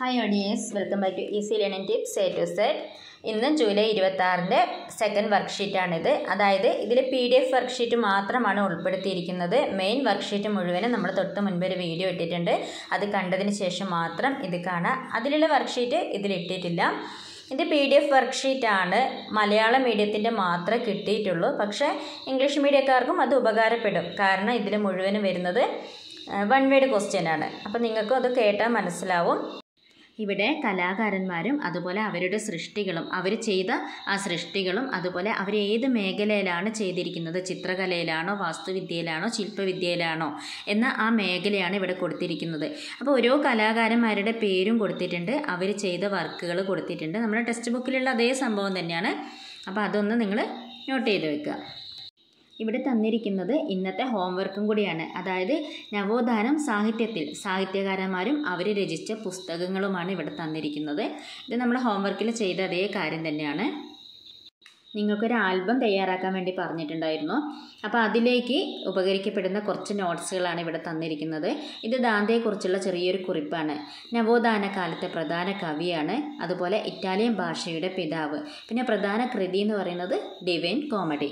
hi audience welcome back to easy learning tips A to set ഇന്ന് July ഇരുപത്തി ആറിൻ്റെ second വർക്ക്ഷീറ്റാണിത് അതായത് ഇതിൽ പി ഡി എഫ് വർക്ക്ഷീറ്റ് മാത്രമാണ് ഉൾപ്പെടുത്തിയിരിക്കുന്നത് മെയിൻ വർക്ക്ഷീറ്റ് മുഴുവനും നമ്മൾ തൊട്ട് മുൻപ് ഒരു വീഡിയോ ഇട്ടിട്ടുണ്ട് അത് കണ്ടതിന് ശേഷം മാത്രം ഇത് കാണാം അതിലുള്ള വർക്ക്ഷീറ്റ് ഇതിലിട്ടിട്ടില്ല ഇത് പി ഡി എഫ് വർക്ക്ഷീറ്റ് ആണ് മലയാളം മീഡിയത്തിൻ്റെ മാത്രമേ കിട്ടിയിട്ടുള്ളൂ പക്ഷേ ഇംഗ്ലീഷ് മീഡിയക്കാർക്കും അത് ഉപകാരപ്പെടും കാരണം ഇതിൽ മുഴുവനും വരുന്നത് വൺ വേഡ് ക്വസ്റ്റ്യൻ ആണ് അപ്പോൾ നിങ്ങൾക്കും അത് കേട്ടാൽ മനസ്സിലാവും ഇവിടെ കലാകാരന്മാരും അതുപോലെ അവരുടെ സൃഷ്ടികളും അവർ ചെയ്ത ആ സൃഷ്ടികളും അതുപോലെ അവർ ഏത് മേഖലയിലാണ് ചെയ്തിരിക്കുന്നത് ചിത്രകലയിലാണോ വാസ്തുവിദ്യയിലാണോ ശില്പവിദ്യയിലാണോ എന്ന ആ മേഖലയാണ് ഇവിടെ കൊടുത്തിരിക്കുന്നത് അപ്പോൾ ഓരോ കലാകാരന്മാരുടെ പേരും കൊടുത്തിട്ടുണ്ട് അവർ ചെയ്ത വർക്കുകൾ കൊടുത്തിട്ടുണ്ട് നമ്മുടെ ടെക്സ്റ്റ് ബുക്കിലുള്ള അതേ സംഭവം തന്നെയാണ് അപ്പോൾ അതൊന്ന് നിങ്ങൾ നോട്ട് ചെയ്ത് വെക്കുക ഇവിടെ തന്നിരിക്കുന്നത് ഇന്നത്തെ ഹോംവർക്കും കൂടിയാണ് അതായത് നവോത്ഥാനം സാഹിത്യത്തിൽ സാഹിത്യകാരന്മാരും അവർ രചിച്ച പുസ്തകങ്ങളുമാണ് ഇവിടെ തന്നിരിക്കുന്നത് ഇത് നമ്മൾ ഹോംവർക്കിൽ ചെയ്ത അതേ കാര്യം തന്നെയാണ് നിങ്ങൾക്കൊരു ആൽബം തയ്യാറാക്കാൻ വേണ്ടി പറഞ്ഞിട്ടുണ്ടായിരുന്നു അപ്പോൾ അതിലേക്ക് ഉപകരിക്കപ്പെടുന്ന കുറച്ച് നോട്ട്സുകളാണ് ഇവിടെ തന്നിരിക്കുന്നത് ഇത് ദാന്തയെക്കുറിച്ചുള്ള ചെറിയൊരു കുറിപ്പാണ് നവോത്ഥാന കാലത്തെ പ്രധാന കവിയാണ് അതുപോലെ ഇറ്റാലിയൻ ഭാഷയുടെ പിതാവ് പിന്നെ പ്രധാന കൃതി എന്ന് പറയുന്നത് ഡിവൈൻ കോമഡി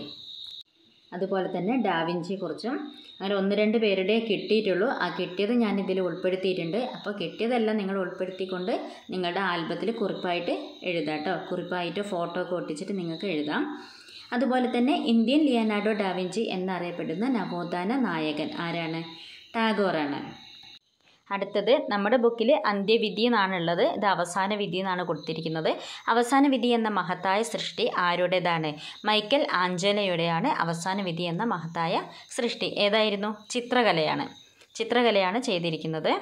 അതുപോലെ തന്നെ ഡാവിഞ്ചിയെക്കുറിച്ചും അങ്ങനെ ഒന്ന് രണ്ട് പേരുടെ കിട്ടിയിട്ടുള്ളൂ ആ കിട്ടിയത് ഞാൻ ഇതിൽ ഉൾപ്പെടുത്തിയിട്ടുണ്ട് അപ്പോൾ കിട്ടിയതെല്ലാം നിങ്ങൾ ഉൾപ്പെടുത്തിക്കൊണ്ട് നിങ്ങളുടെ ആൽബത്തിൽ കുറിപ്പായിട്ട് എഴുതാം കേട്ടോ കുറിപ്പായിട്ട് ഫോട്ടോ ഒക്കെ ഒട്ടിച്ചിട്ട് നിങ്ങൾക്ക് എഴുതാം അതുപോലെ തന്നെ ഇന്ത്യൻ ലിയനാർഡോ ഡാവിഞ്ചി എന്നറിയപ്പെടുന്ന നവോത്ഥാന നായകൻ ആരാണ് ടാഗോറാണ് അടുത്തത് നമ്മുടെ ബുക്കിൽ അന്ത്യവിധി എന്നാണുള്ളത് ഇത് അവസാന വിധി എന്നാണ് കൊടുത്തിരിക്കുന്നത് അവസാന വിധി എന്ന മഹത്തായ സൃഷ്ടി ആരുടേതാണ് മൈക്കൽ ആഞ്ചലയുടെയാണ് അവസാന വിധി എന്ന മഹത്തായ സൃഷ്ടി ഏതായിരുന്നു ചിത്രകലയാണ് ചിത്രകലയാണ് ചെയ്തിരിക്കുന്നത്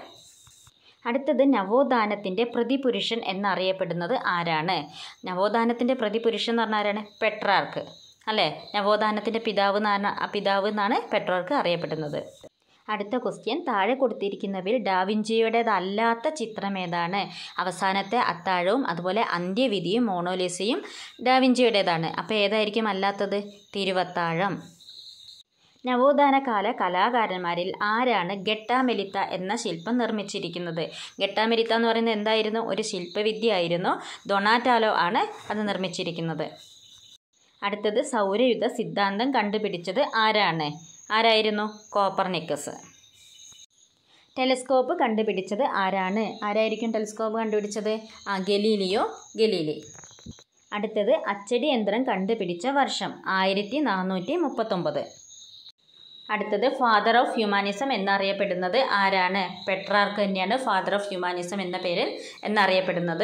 അടുത്തത് നവോത്ഥാനത്തിൻ്റെ പ്രതിപുരുഷൻ എന്നറിയപ്പെടുന്നത് ആരാണ് നവോത്ഥാനത്തിൻ്റെ പ്രതിപുരുഷൻ എന്ന് പറഞ്ഞാൽ ആരാണ് പെട്രാർക്ക് അല്ലേ നവോത്ഥാനത്തിൻ്റെ പിതാവ് എന്നാണ് പിതാവ് എന്നാണ് പെട്രാർക്ക് അറിയപ്പെടുന്നത് അടുത്ത ക്വസ്റ്റ്യൻ താഴെ കൊടുത്തിരിക്കുന്നവയിൽ ഡാവിഞ്ചിയുടേതല്ലാത്ത ചിത്രം ഏതാണ് അവസാനത്തെ അത്താഴവും അതുപോലെ അന്ത്യവിധിയും മോണോലിസയും ഡാവിഞ്ചിയുടേതാണ് അപ്പോൾ ഏതായിരിക്കും അല്ലാത്തത് തിരുവത്താഴം നവോത്ഥാനകാല കലാകാരന്മാരിൽ ആരാണ് ഗട്ടാമെലിത്ത എന്ന ശില്പം നിർമ്മിച്ചിരിക്കുന്നത് ഗട്ടാമെലിത്ത എന്ന് പറയുന്നത് എന്തായിരുന്നു ഒരു ശില്പവിദ്യ ആയിരുന്നു ഡൊണാറ്റാലോ ആണ് അത് നിർമ്മിച്ചിരിക്കുന്നത് അടുത്തത് സൗരയുധ സിദ്ധാന്തം കണ്ടുപിടിച്ചത് ആരാണ് ആരായിരുന്നു കോപ്പർനിക്കസ് ടെലിസ്കോപ്പ് കണ്ടുപിടിച്ചത് ആരാണ് ആരായിരിക്കും ടെലിസ്കോപ്പ് കണ്ടുപിടിച്ചത് ആ ഗലീലിയോ ഗലീലി അടുത്തത് അച്ചടി യന്ത്രം കണ്ടുപിടിച്ച വർഷം ആയിരത്തി നാനൂറ്റി മുപ്പത്തൊമ്പത് അടുത്തത് ഫാദർ ഓഫ് ഹ്യൂമാനിസം എന്നറിയപ്പെടുന്നത് ആരാണ് പെട്രാർക്ക് തന്നെയാണ് ഫാദർ ഓഫ് ഹ്യൂമാനിസം എന്ന പേരിൽ എന്നറിയപ്പെടുന്നത്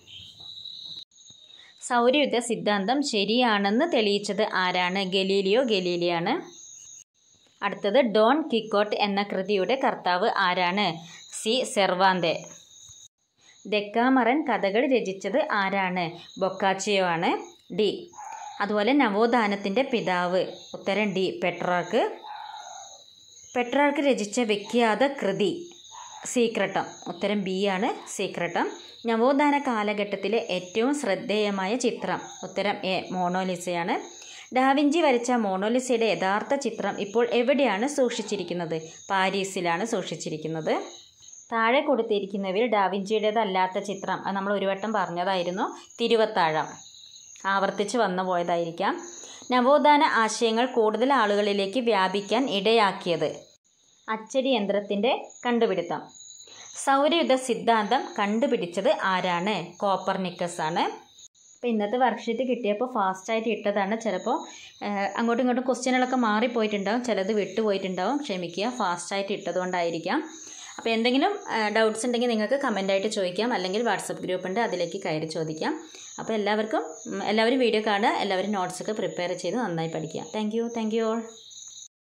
സൗരയുദ്ധ സിദ്ധാന്തം ശരിയാണെന്ന് തെളിയിച്ചത് ആരാണ് ഗലീലിയോ ഗലീലിയാണ് അടുത്തത് ഡോൺ കിക്കോട്ട് എന്ന കൃതിയുടെ കർത്താവ് ആരാണ് സി സെർവാന്തെ ദെക്കാമറൻ കഥകൾ രചിച്ചത് ആരാണ് ബൊക്കാച്ചിയോ ആണ് ഡി അതുപോലെ നവോത്ഥാനത്തിൻ്റെ പിതാവ് ഉത്തരം ഡി പെട്രാർക്ക് പെട്രാർക്ക് രചിച്ച വിഖ്യാത കൃതി സീക്രട്ടം ഉത്തരം ബി ആണ് സീക്രട്ടം നവോത്ഥാന കാലഘട്ടത്തിലെ ഏറ്റവും ശ്രദ്ധേയമായ ചിത്രം ഉത്തരം എ മോണോലിസയാണ് ഡാവിഞ്ചി വരച്ച മോണോലിസയുടെ യഥാർത്ഥ ചിത്രം ഇപ്പോൾ എവിടെയാണ് സൂക്ഷിച്ചിരിക്കുന്നത് പാരീസിലാണ് സൂക്ഷിച്ചിരിക്കുന്നത് താഴെ കൊടുത്തിരിക്കുന്നവയിൽ ഡാവിഞ്ചിയുടേതല്ലാത്ത ചിത്രം അത് നമ്മൾ ഒരു വട്ടം പറഞ്ഞതായിരുന്നു തിരുവത്താഴം ആവർത്തിച്ച് വന്നു പോയതായിരിക്കാം നവോത്ഥാന ആശയങ്ങൾ കൂടുതൽ ആളുകളിലേക്ക് വ്യാപിക്കാൻ ഇടയാക്കിയത് അച്ചടി യന്ത്രത്തിൻ്റെ കണ്ടുപിടുത്തം സൗരയുധ സിദ്ധാന്തം കണ്ടുപിടിച്ചത് ആരാണ് കോപ്പർനിക്കസ് ആണ് അപ്പോൾ ഇന്നത്തെ വർക്ക്ഷീറ്റ് കിട്ടിയപ്പോൾ ഫാസ്റ്റായിട്ട് ഇട്ടതാണ് ചിലപ്പോൾ അങ്ങോട്ടും ഇങ്ങോട്ടും ക്വസ്റ്റ്യനുകളൊക്കെ മാറിപ്പോയിട്ടുണ്ടാവും ചിലത് വിട്ടുപോയിട്ടുണ്ടാവും ക്ഷമിക്കുക ഫാസ്റ്റായിട്ട് ഇട്ടതുകൊണ്ടായിരിക്കാം അപ്പോൾ എന്തെങ്കിലും ഡൗട്ട്സ് ഉണ്ടെങ്കിൽ നിങ്ങൾക്ക് കമൻ്റായിട്ട് ചോദിക്കാം അല്ലെങ്കിൽ വാട്സപ്പ് ഗ്രൂപ്പ് ഉണ്ട് അതിലേക്ക് കയറി ചോദിക്കാം അപ്പോൾ എല്ലാവർക്കും എല്ലാവരും വീഡിയോ കാണുക എല്ലാവരും നോട്ട്സൊക്കെ പ്രിപ്പയർ ചെയ്ത് നന്നായി പഠിക്കുക thank you thank you all